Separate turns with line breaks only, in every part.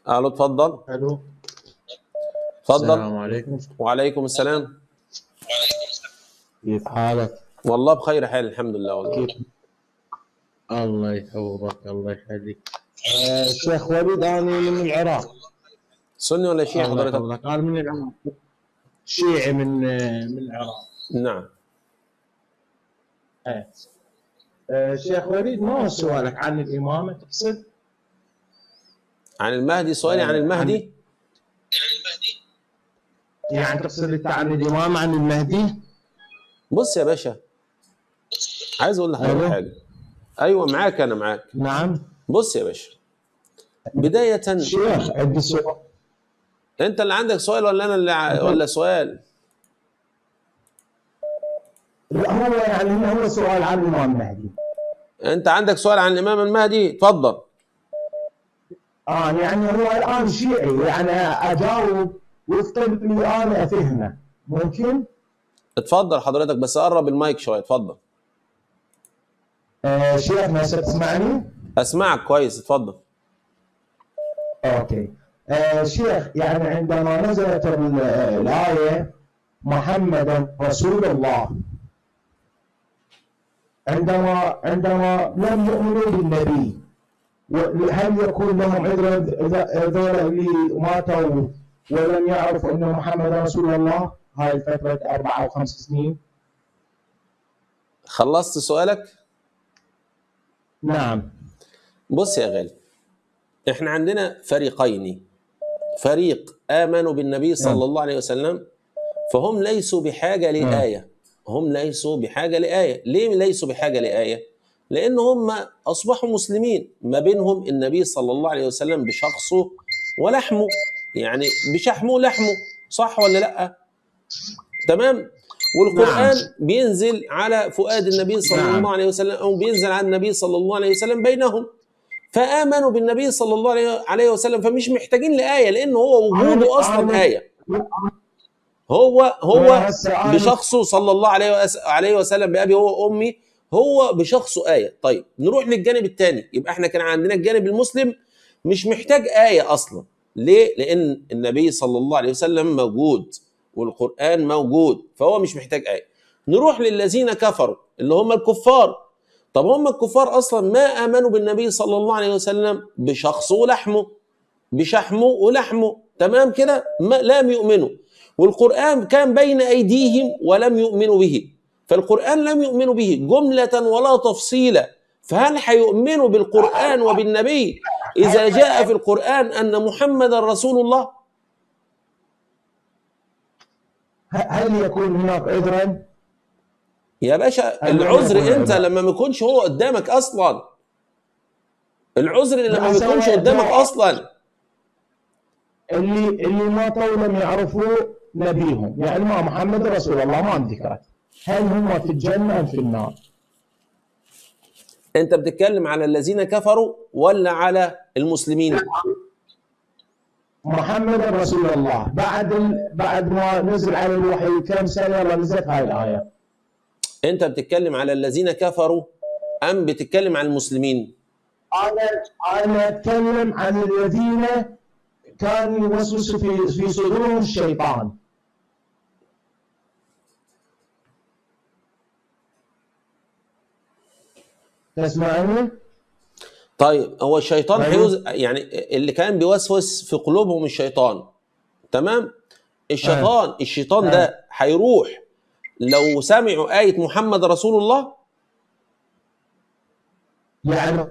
الو اتفضل
الو
اتفضل
السلام عليكم
وعليكم السلام
كيف حالك؟
والله بخير حال الحمد لله والله
كيف الله يحفظك الله يخليك آه شيخ وليد انا من العراق
سني ولا شيعي
الله
حضرتك
يحفظك انا من العراق شيعي من آه، من العراق
نعم
آه. آه شيخ وليد ما هو سؤالك عن الامامه تقصد؟
عن المهدي سؤالي عن المهدي
يعني تقصد انت عن الامامه عن المهدي؟
بص يا باشا عايز اقول لحضرتك
أيوه.
حاجه ايوه معاك انا معاك
نعم
بص يا باشا بدايه
شيخ عندي سؤال
انت اللي عندك سؤال ولا انا اللي ع- ولا سؤال
لا هو يعني هو سؤال عن الامام المهدي
انت عندك سؤال عن الامام المهدي اتفضل
اه يعني هو الان شيعي يعني اجاوب وفقا اللي انا افهمه ممكن؟
اتفضل حضرتك بس قرب المايك شويه اتفضل
آه شيخ هسه تسمعني؟
اسمعك كويس اتفضل
اوكي آه شيخ يعني عندما نزلت ال- الايه محمدا رسول الله عندما عندما لم يؤمنوا بالنبي و- هل يكون لهم عذر إذا- هذول اللي ماتوا ولم يعرفوا انه محمد رسول الله هاي الفتره اربع او خمس سنين؟
خلصت سؤالك
نعم
بص يا غالي احنا عندنا فريقين فريق امنوا بالنبي صلى
نعم.
الله عليه وسلم فهم ليسوا بحاجه
نعم.
لايه هم ليسوا بحاجه لايه ليه ليسوا بحاجه لايه لان هم اصبحوا مسلمين ما بينهم النبي صلى الله عليه وسلم بشخصه ولحمه يعني بشحمه ولحمه صح ولا لا تمام والقرآن
نعم.
بينزل على فؤاد النبي صلى
نعم.
الله عليه وسلم أو بينزل على النبي صلى الله عليه وسلم بينهم فآمنوا بالنبي صلى الله عليه- عليه وسلم فمش محتاجين لآية لأن هو وجوده
أنا-
أصلا
أنا-
آية هو هو
هسه أنا-
بشخصه صلى الله عليه وس- عليه وسلم بأبي هو وأمي هو بشخصه آية طيب نروح للجانب الثاني يبقى احنا كان عندنا الجانب المسلم مش محتاج آية أصلا ليه؟ لأن النبي صلى الله عليه وسلم موجود والقرآن موجود فهو مش محتاج آية نروح للذين كفروا اللي هم الكفار طب هم الكفار أصلا ما آمنوا بالنبي صلى الله عليه وسلم بشخصه ولحمه بشحمه ولحمه تمام كده ما لم يؤمنوا والقرآن كان بين أيديهم ولم يؤمنوا به فالقرآن لم يؤمنوا به جملة ولا تفصيلا فهل هيؤمنوا بالقرآن وبالنبي إذا جاء في القرآن أن محمد رسول الله
ه- هل يكون هناك عذرا؟
يا باشا
أيوة،
العذر
أيوة،
امتى
أيوة.
لما ما يكونش هو قدامك اصلا العذر لما ما
لا،
يكونش
سواء
قدامك
جاء-
اصلا
اللي اللي ماتوا لم يعرفوا نبيهم يعني ما محمد رسول الله ما ذكرت هل هم في الجنه ام في النار؟
انت بتتكلم على الذين كفروا ولا على المسلمين
محمد رسول الله بعد ال... بعد ما نزل على الوحي كم سنه يلا نزلت هاي الايه
انت بتتكلم على الذين كفروا ام بتتكلم عن المسلمين
انا انا اتكلم عن الذين كان يوسوس في في صدورهم الشيطان تسمعني؟
طيب هو الشيطان
أيوة.
حيوز يعني اللي كان بيوسوس في قلوبهم الشيطان تمام الشيطان الشيطان ده هيروح لو سمعوا آية محمد رسول الله
يعني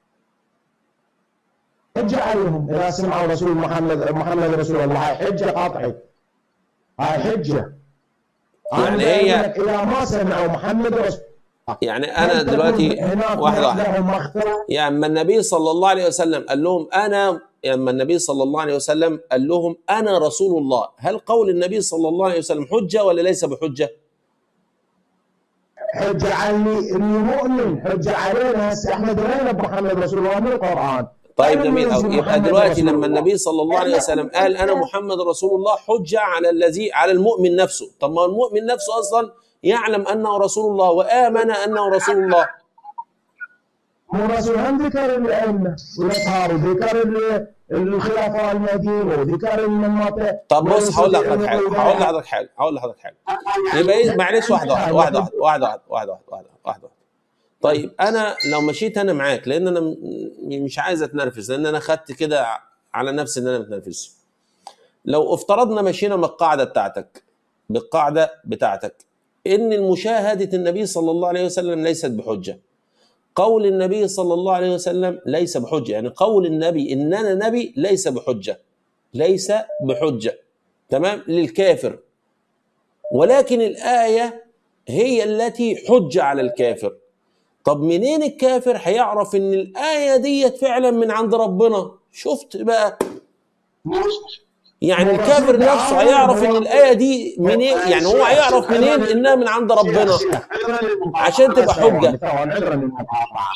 حجة عليهم إذا سمعوا رسول محمد محمد رسول الله هاي حجة قاطعة هاي حجة
يعني
أنا
هي-
بقول لك إذا ما سمعوا محمد رسول
يعني انا
هل تكون
دلوقتي
هناك
واحده واحده
لهم مغفرة
يعني اما النبي صلى الله عليه وسلم قال لهم انا لما النبي صلى الله عليه وسلم قال لهم انا رسول الله هل قول النبي صلى الله عليه وسلم حجه ولا ليس بحجه
حجة على اللي اللي مؤمن حجة علينا هسه احنا درينا بمحمد رسول الله من القرآن
طيب
أنا
جميل
منزل
قوي يبقى
محمد
دلوقتي
رسول
لما
الله.
النبي صلى الله عليه وسلم قال انا محمد رسول الله حجه على الذي على المؤمن نفسه طب ما المؤمن نفسه اصلا يعلم انه رسول الله وامن انه رسول الله
مو الرسول هم ذكر الائمه والاطهار وذكر ال- الخلفاء المهديين وذكر من مات
طب بص هقول لحضرتك حاجه هقول لحضرتك حاجه هقول لحضرتك حاجه يبقى ايه معلش واحده واحده واحده واحده واحده واحده واحده واحده واحده واحده طيب انا لو مشيت انا معاك لان انا م- مش عايز اتنرفز لان انا خدت كده على نفسي ان انا متنرفز لو افترضنا مشينا من القاعده بتاعتك بالقاعده بتاعتك ان المشاهده النبي صلى الله عليه وسلم ليست بحجه قول النبي صلى الله عليه وسلم ليس بحجه يعني قول النبي ان انا نبي ليس بحجه ليس بحجه تمام للكافر ولكن الايه هي التي حجه على الكافر طب منين الكافر هيعرف ان الايه ديت فعلا من عند ربنا شفت بقى يعني الكافر نفسه هيعرف ان الايه دي منين يعني هو هيعرف منين انها من عند ربنا عشان تبقى حجة.
عذرا للمقاطعه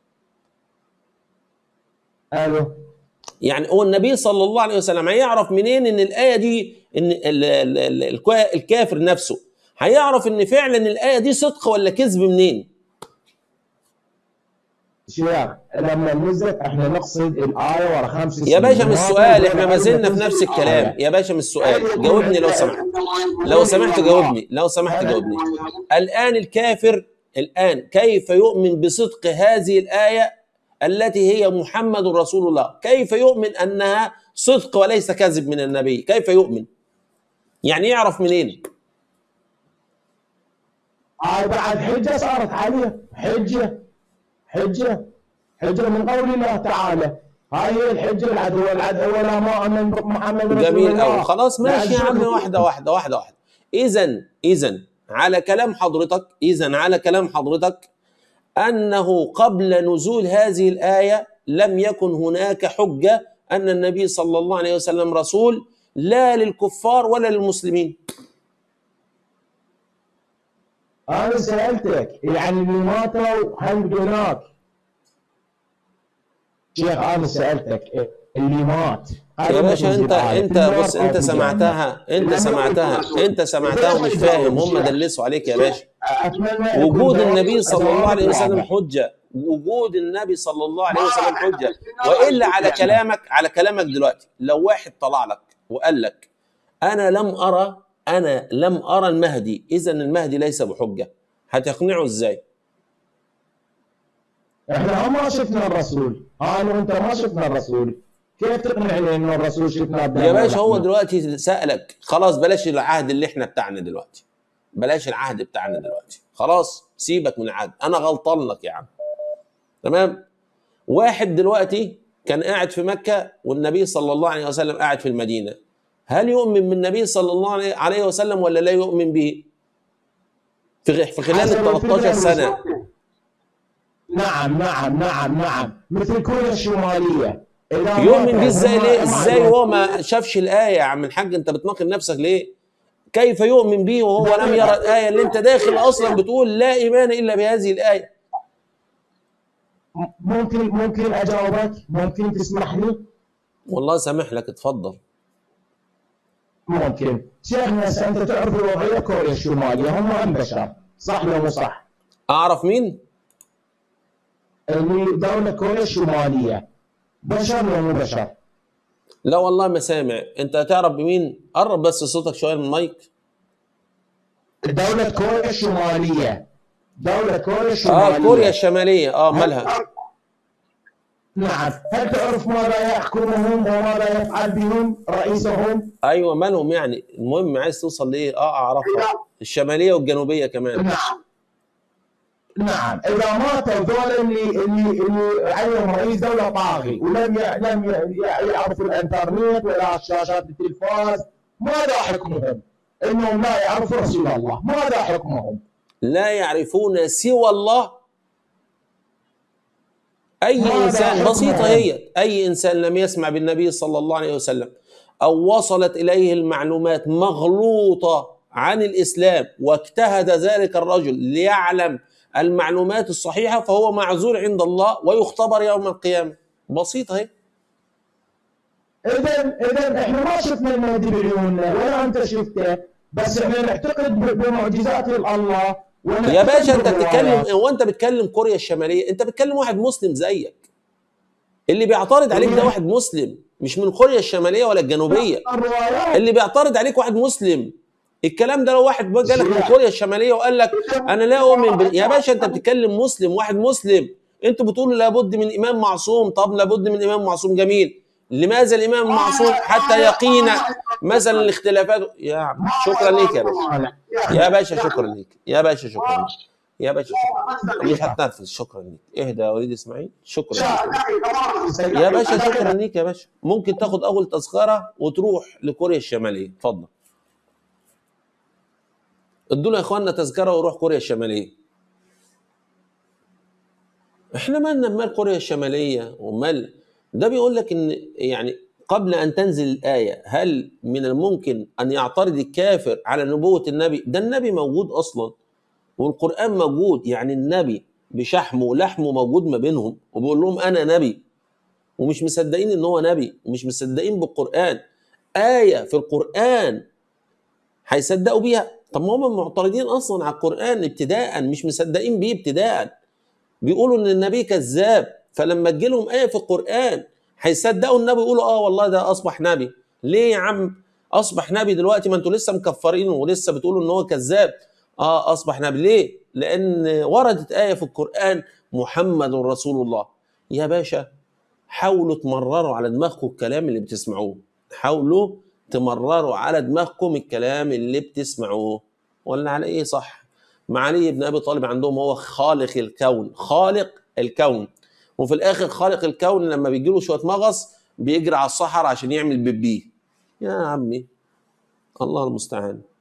الو
يعني هو النبي صلى الله عليه وسلم هيعرف منين ان الايه دي ان ال- ال- ال- الكوا- الكافر نفسه هيعرف ان فعلا الايه دي صدق ولا كذب منين
شيخ لما نزلت احنا نقصد الايه ورا خمس
يا باشا
سنين.
مش السؤال احنا ما زلنا في نفس الكلام يا باشا مش السؤال جاوبني لو سمحت لو سمحت جاوبني لو سمحت جاوبني الآن الكافر الآن كيف يؤمن بصدق هذه الآية التي هي محمد رسول الله كيف يؤمن أنها صدق وليس كذب من النبي كيف يؤمن يعني يعرف منين
هاي بعد حجه صارت عليه حجه حجه حجه من قول الله تعالى هاي هي الحجه العدو العدو ولا ما امن محمد رسول
جميل
الله
قوي خلاص ماشي يا عم
بعد
واحده واحده واحده واحده اذا اذا على كلام حضرتك اذا على كلام حضرتك انه قبل نزول هذه الايه لم يكن هناك حجه ان النبي صلى الله عليه وسلم رسول لا للكفار ولا للمسلمين
انا سالتك يعني اللي ماتوا هل هناك شيخ انا سالتك اللي مات
يا باشا انت انت بص انت سمعتها انت سمعتها انت سمعتها ومش فاهم هم دلسوا عليك يا باشا وجود النبي صلى الله عليه وسلم حجه وجود النبي صلى الله عليه وسلم حجه والا على كلامك على كلامك دلوقتي لو واحد طلع لك وقال لك انا لم ارى انا لم ارى المهدي اذا المهدي ليس بحجه هتقنعه ازاي
احنا ما شفنا الرسول انا وانت ما شفنا الرسول كيف تقنعني انه الرسول شفنا
يا باشا هو دلوقتي سالك خلاص بلاش العهد اللي احنا بتاعنا دلوقتي بلاش العهد بتاعنا دلوقتي خلاص سيبك من العهد انا غلطان لك يا عم تمام واحد دلوقتي كان قاعد في مكة والنبي صلى الله عليه وسلم قاعد في المدينة هل يؤمن بالنبي صلى الله عليه- عليه وسلم ولا لا يؤمن به في في خلال ال 13 سنة
نعم نعم نعم نعم مثل كوريا الشماليه إذا
يؤمن
مات
بيه ازاي
هم-
ليه
هم
ازاي
عندهم-
هو ما شافش الآية يا عم الحاج انت بتناقض نفسك ليه كيف يؤمن به وهو لم يرى الآية اللي انت داخل اصلا بتقول لا ايمان الا بهذه الآية
ممكن ممكن اجاوبك ممكن تسمح لي
والله سامح لك اتفضل
ممكن شيخنا هسه انت تعرف الوضعيه كوريا الشماليه هم هم بشر صح ولا مو صح؟
اعرف مين
اللي دوله كوريا الشماليه بشر ولا مو بشر؟
لا والله ما سامع انت هتعرف بمين قرب بس صوتك شويه من المايك
دولة كوريا الشمالية دولة كوريا الشمالية
اه كوريا الشماليه اه مالها
نعم هل تعرف ماذا يحكمهم وماذا يفعل بهم رئيسهم؟
ايوه مالهم يعني المهم عايز توصل لايه اه اعرفها الشماليه والجنوبيه كمان
نعم نعم اذا ماتوا ذولا اللي اللي اللي عليهم رئيس دوله طاغي ولم ي... لم ي... ي- يعرفوا الانترنت ولا شاشات التلفاز ماذا حكمهم؟ انهم لا يعرفوا رسول الله، ماذا حكمهم؟
لا يعرفون سوى الله اي
ماذا
انسان
حكمهم؟
بسيطه هي اي انسان لم يسمع بالنبي صلى الله عليه وسلم او وصلت اليه المعلومات مغلوطه عن الاسلام واجتهد ذلك الرجل ليعلم المعلومات الصحيحه فهو معذور عند الله ويختبر يوم القيامه بسيطه هي
اذا اذا احنا ما شفنا المهدي بعيوننا ولا انت شفته بس احنا نعتقد ب- بمعجزات الله
يا باشا انت بتتكلم هو انت بتكلم كوريا الشماليه انت بتكلم واحد مسلم زيك اللي بيعترض عليك ده واحد مسلم مش من كوريا الشماليه ولا الجنوبيه
الروايات
اللي بيعترض عليك واحد مسلم الكلام ده لو واحد بقى جالك من كوريا الشماليه وقال لك انا لا اؤمن بال... يا باشا انت بتتكلم مسلم واحد مسلم انتوا بتقولوا لابد من امام معصوم طب لابد من امام معصوم جميل لماذا الامام المعصوم حتى يقينا مثلا الاختلافات يا عم شكرا ليك يا باشا يا باشا شكرا ليك يا باشا شكرا ليك يا باشا شكرا مش هتنرفز شكرا ليك اهدى يا وليد اسماعيل شكرا ليك يا باشا شكرا ليك يا باشا ممكن تاخد اول تذكره وتروح لكوريا الشماليه اتفضل ادوا له يا اخواننا تذكره وروح كوريا الشماليه احنا مالنا بمال كوريا الشماليه ومال ده بيقول لك ان يعني قبل ان تنزل الايه هل من الممكن ان يعترض الكافر على نبوه النبي ده النبي موجود اصلا والقران موجود يعني النبي بشحمه ولحمه موجود ما بينهم وبيقول لهم انا نبي ومش مصدقين ان هو نبي ومش مصدقين بالقران ايه في القران هيصدقوا بيها طب ما هم معترضين اصلا على القران ابتداء مش مصدقين بيه ابتداء بيقولوا ان النبي كذاب فلما تجي لهم ايه في القران هيصدقوا النبي يقولوا اه والله ده اصبح نبي ليه يا عم اصبح نبي دلوقتي ما انتوا لسه مكفرينه ولسه بتقولوا ان هو كذاب اه اصبح نبي ليه لان وردت ايه في القران محمد رسول الله يا باشا حاولوا تمرروا على دماغكم الكلام اللي بتسمعوه حاولوا تمرروا على دماغكم الكلام اللي بتسمعوه ولا على ايه صح مع علي بن ابي طالب عندهم هو خالق الكون خالق الكون وفي الاخر خالق الكون لما بيجي له شويه مغص بيجري على الصحراء عشان يعمل بيبيه يا عمي الله المستعان